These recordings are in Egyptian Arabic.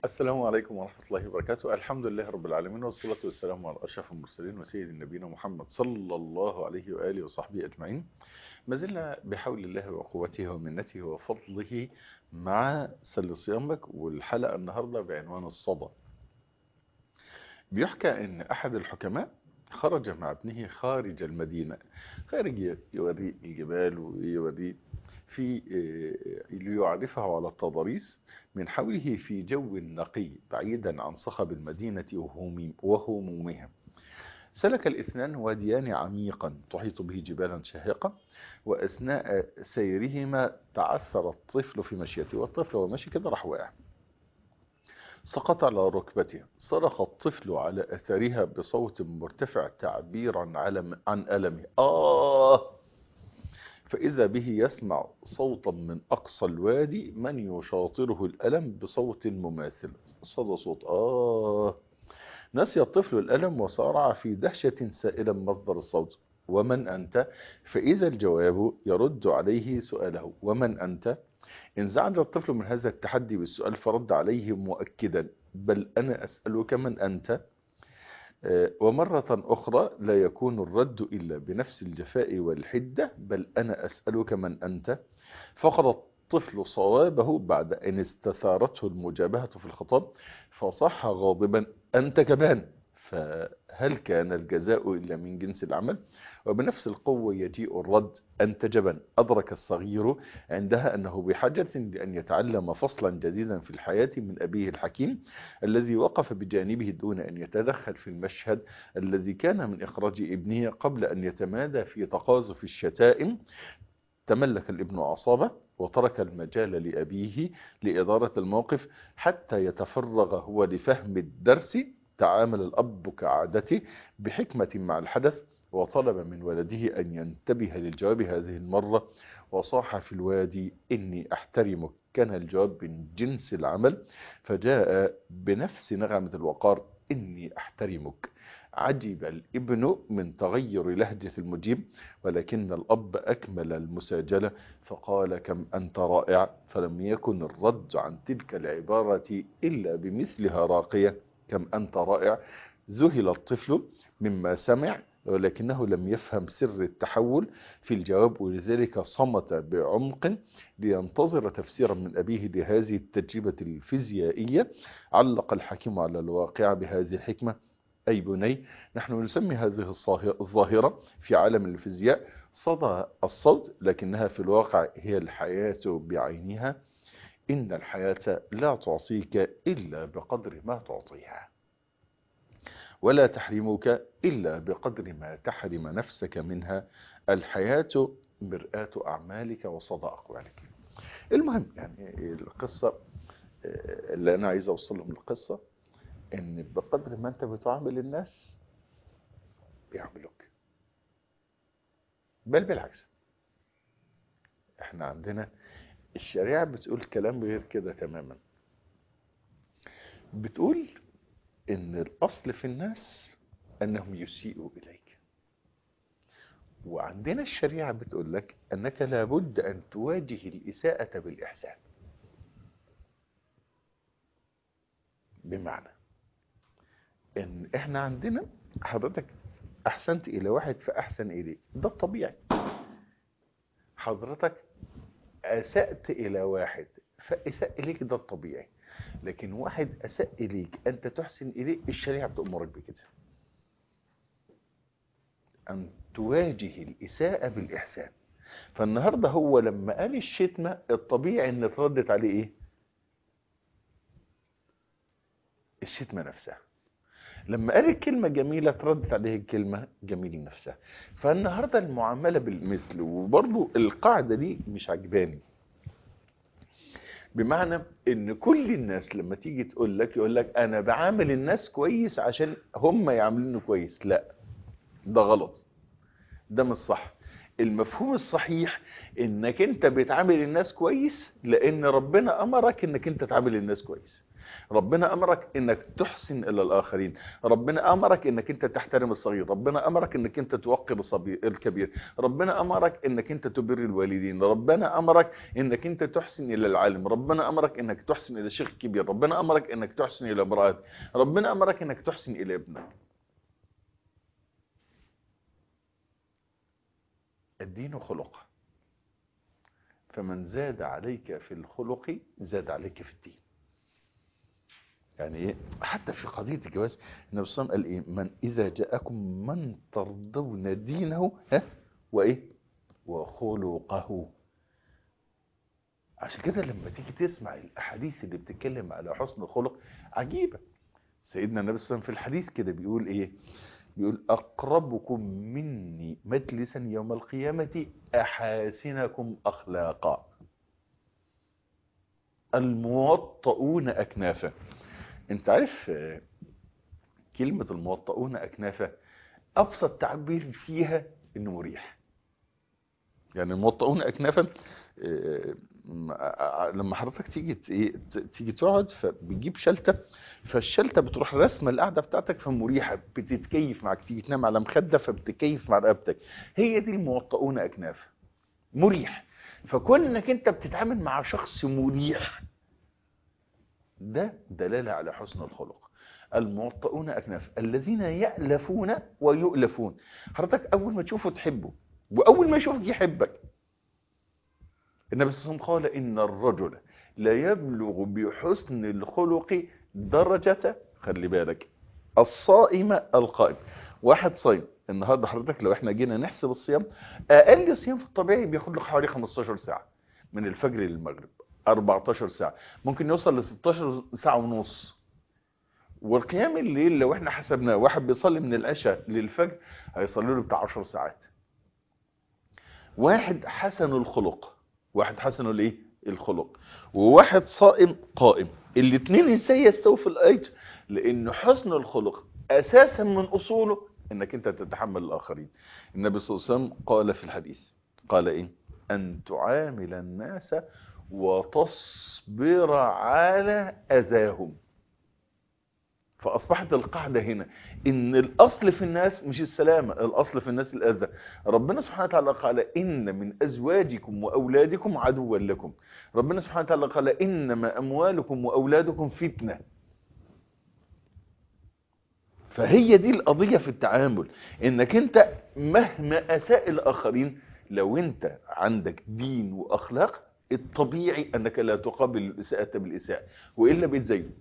السلام عليكم ورحمة الله وبركاته الحمد لله رب العالمين والصلاة والسلام على أشرف المرسلين وسيد النبينا محمد صلى الله عليه وآله وصحبه أجمعين ما زلنا بحول الله وقوته ومنته وفضله مع سل صيامك والحلقة النهاردة بعنوان الصدى بيحكى أن أحد الحكماء خرج مع ابنه خارج المدينة خارج يوري الجبال ويوري في ليعرفه على التضاريس من حوله في جو نقي بعيدا عن صخب المدينة وهمومها سلك الاثنان واديان عميقا تحيط به جبالا شاهقة وأثناء سيرهما تعثر الطفل في مشيته والطفل ومشي كده راح واقع سقط على ركبته صرخ الطفل على أثرها بصوت مرتفع تعبيرا عن ألمه آه فإذا به يسمع صوتا من أقصى الوادي من يشاطره الألم بصوت مماثل صدى صوت آه نسي الطفل الألم وصارع في دهشة سائلا مصدر الصوت ومن أنت فإذا الجواب يرد عليه سؤاله ومن أنت انزعج الطفل من هذا التحدي بالسؤال فرد عليه مؤكدا بل أنا أسألك من أنت ومرة أخرى لا يكون الرد إلا بنفس الجفاء والحدة بل أنا أسألك من أنت فقد الطفل صوابه بعد أن استثارته المجابهة في الخطاب فصح غاضبا أنت كمان فهل كان الجزاء إلا من جنس العمل وبنفس القوة يجيء الرد أنت جبن أدرك الصغير عندها أنه بحاجة لأن يتعلم فصلا جديدا في الحياة من أبيه الحكيم الذي وقف بجانبه دون أن يتدخل في المشهد الذي كان من إخراج ابنه قبل أن يتمادى في تقاذف الشتائم تملك الابن عصابة وترك المجال لأبيه لإدارة الموقف حتى يتفرغ هو لفهم الدرس تعامل الأب كعادته بحكمة مع الحدث وطلب من ولده أن ينتبه للجواب هذه المرة وصاح في الوادي إني أحترمك كان الجواب من جنس العمل فجاء بنفس نغمة الوقار إني أحترمك عجب الابن من تغير لهجة المجيب ولكن الأب أكمل المساجلة فقال كم أنت رائع فلم يكن الرد عن تلك العبارة إلا بمثلها راقية كم أنت رائع ذهل الطفل مما سمع ولكنه لم يفهم سر التحول في الجواب ولذلك صمت بعمق لينتظر تفسيرا من أبيه لهذه التجربة الفيزيائية علق الحكيم على الواقع بهذه الحكمة أي بني نحن نسمي هذه الظاهرة في عالم الفيزياء صدى الصوت لكنها في الواقع هي الحياة بعينها إن الحياة لا تعطيك إلا بقدر ما تعطيها ولا تحرمك إلا بقدر ما تحرم نفسك منها الحياة مرآة أعمالك وصدى أقوالك المهم يعني القصة اللي أنا عايز أوصل لهم القصة إن بقدر ما أنت بتعامل الناس بيعملوك بل بالعكس احنا عندنا الشريعة بتقول كلام غير كده تماما بتقول ان الاصل في الناس انهم يسيئوا اليك وعندنا الشريعة بتقول لك انك لابد ان تواجه الاساءة بالاحسان بمعنى ان احنا عندنا حضرتك احسنت الى واحد فاحسن اليك ده الطبيعي حضرتك أسأت إلى واحد فأساء إليك ده الطبيعي لكن واحد أساء إليك أنت تحسن إليه الشريعة بتأمرك بكده أن تواجه الإساءة بالإحسان فالنهاردة هو لما قال الشتمة الطبيعي أن تردت عليه إيه الشتمة نفسها لما قال الكلمة جميلة تردت عليه الكلمة جميلة نفسها فالنهاردة المعاملة بالمثل وبرضو القاعدة دي مش عجباني بمعنى ان كل الناس لما تيجي تقول لك يقول لك انا بعامل الناس كويس عشان هم يعاملوني كويس لا ده غلط ده مش صح المفهوم الصحيح انك انت بتعامل الناس كويس لان ربنا امرك انك انت تعامل الناس كويس ربنا امرك انك تحسن الى الاخرين ربنا امرك انك انت تحترم الصغير ربنا امرك انك انت توقر الصبي- الكبير ربنا امرك انك انت تبر الوالدين ربنا امرك انك انت تحسن الى العالم ربنا امرك انك تحسن الى الشيخ الكبير ربنا امرك انك تحسن الى امرأتك ربنا امرك انك تحسن الى ابنك الدين خلق فمن زاد عليك في الخلق زاد عليك في الدين يعني ايه حتى في قضيه الجواز النبي صلى الله عليه وسلم قال ايه من اذا جاءكم من ترضون دينه ها وايه وخلقه عشان كده لما تيجي تسمع الاحاديث اللي بتتكلم على حسن الخلق عجيبه سيدنا النبي صلى الله عليه وسلم في الحديث كده بيقول ايه بيقول اقربكم مني مجلسا يوم القيامه احاسنكم اخلاقا الموطؤون اكنافا انت عارف آه، كلمة الموطؤون أكنافا أبسط تعبير فيها إنه مريح يعني الموطؤون أكنافا آه، م- آه، لما حضرتك تيجي ت- إيه، ت- تيجي تقعد فبتجيب شلتة فالشلتة بتروح رسمة القعدة بتاعتك فمريحة بتتكيف معك تيجي تنام على مخدة فبتكيف مع رقبتك هي دي الموطؤون أكنافا مريح فكون انك انت بتتعامل مع شخص مريح ده دلالة على حسن الخلق الموطئون أكناف الذين يألفون ويؤلفون حضرتك أول ما تشوفه تحبه وأول ما يشوفك يحبك النبي صلى الله عليه وسلم قال إن الرجل لا يبلغ بحسن الخلق درجة خلي بالك الصائم القائم واحد صايم النهارده حضرتك لو احنا جينا نحسب الصيام اقل صيام في الطبيعي بياخد له حوالي 15 ساعه من الفجر للمغرب 14 ساعه ممكن يوصل ل 16 ساعه ونص والقيام الليل لو احنا حسبناه واحد بيصلي من العشاء للفجر هيصلي له بتاع 10 ساعات واحد حسن الخلق واحد حسن الايه الخلق وواحد صائم قائم الاثنين ازاي يستووا في الاجر لان حسن الخلق اساسا من اصوله انك انت تتحمل الاخرين النبي صلى الله عليه وسلم قال في الحديث قال ايه ان تعامل الناس وتصبر على اذاهم فاصبحت القاعده هنا ان الاصل في الناس مش السلامه الاصل في الناس الاذى ربنا سبحانه وتعالى قال ان من ازواجكم واولادكم عدوا لكم ربنا سبحانه وتعالى قال انما اموالكم واولادكم فتنه فهي دي القضيه في التعامل انك انت مهما اساء الاخرين لو انت عندك دين واخلاق الطبيعي انك لا تقابل الاساءه بالاساءه والا بتزيه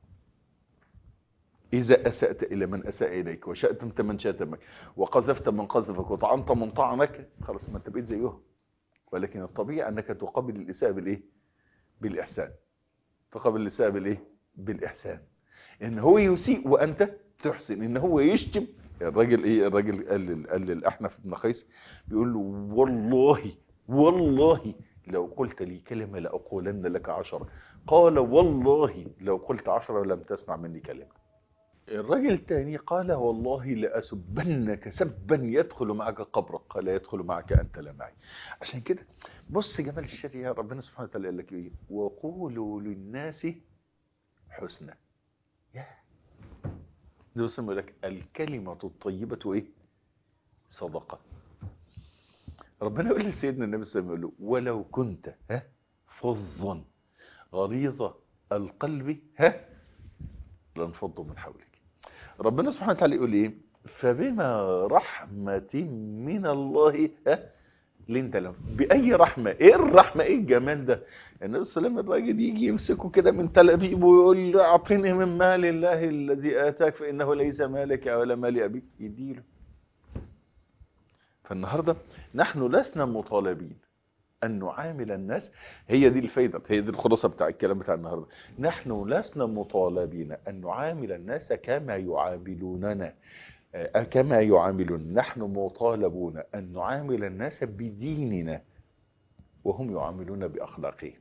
إذا أسأت إلى من أساء إليك وشأتمت من شاتمك وقذفت من قذفك وطعنت من طعنك خلاص ما أنت بقيت زيهم ولكن الطبيعي أنك تقابل الإساءة بالإيه؟ بالإحسان تقابل الإساءة بالإيه؟ بالإحسان إن هو يسيء وأنت تحسن إن هو يشتم الراجل إيه الراجل قال لل- قال للأحنف بن قيس بيقول له والله والله لو قلت لي كلمة لأقولن لك عشرة قال والله لو قلت عشرة لم تسمع مني كلمة الراجل الثاني قال والله لأسبنك سبا يدخل معك قبرك قال يدخل معك أنت لا معي عشان كده بص جمال الشريعة ربنا سبحانه وتعالى قال لك إيه وقولوا للناس حسنا يا ده بص يقول لك الكلمة الطيبة إيه صدقة ربنا يقول لسيدنا النبي صلى الله عليه وسلم يقول له ولو كنت ها فظا غليظ القلب ها لانفضوا من حولك ربنا سبحانه وتعالى يقول ايه فبما رحمة من الله ها لنت لهم بأي رحمة ايه الرحمة ايه الجمال ده النبي صلى الله عليه وسلم الراجل يجي يمسكه كده من تلابيبه ويقول له اعطني من مال الله الذي اتاك فانه ليس مالك ولا مال ابيك يديله فالنهارده نحن لسنا مطالبين أن نعامل الناس هي دي الفايدة هي دي الخلاصة بتاع الكلام بتاع النهاردة نحن لسنا مطالبين أن نعامل الناس كما يعاملوننا آه، كما يعاملون نحن مطالبون أن نعامل الناس بديننا وهم يعاملون بأخلاقهم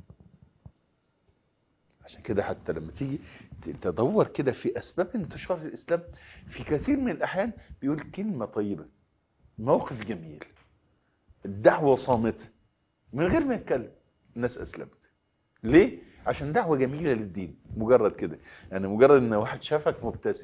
عشان كده حتى لما تيجي تدور كده في أسباب انتشار الإسلام في كثير من الأحيان بيقول كلمة طيبة موقف جميل الدعوة صامتة من غير ما يتكلم الناس أسلمت ليه؟ عشان دعوة جميلة للدين مجرد كده يعني مجرد ان واحد شافك مبتسم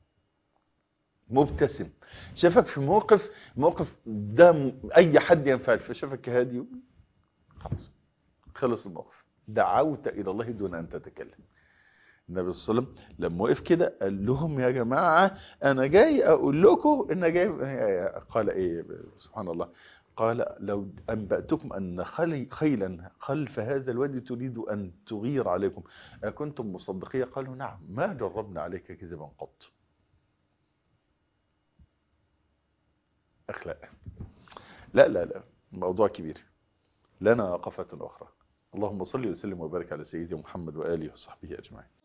مبتسم شافك في موقف موقف ده م- اي حد ينفعل فشافك هادي خلاص خلص الموقف دعوت الى الله دون ان تتكلم النبي صلى الله عليه وسلم لما وقف كده قال لهم يا جماعة انا جاي اقول لكم ان جاي قال ايه سبحان الله قال لو أنبأتكم أن خلي خيلا خلف هذا الوادي تريد أن تغير عليكم أكنتم مصدقية قالوا نعم ما جربنا عليك كذبا قط أخلاق لا لا لا موضوع كبير لنا وقفة أخرى اللهم صل وسلم وبارك على سيدنا محمد وآله وصحبه أجمعين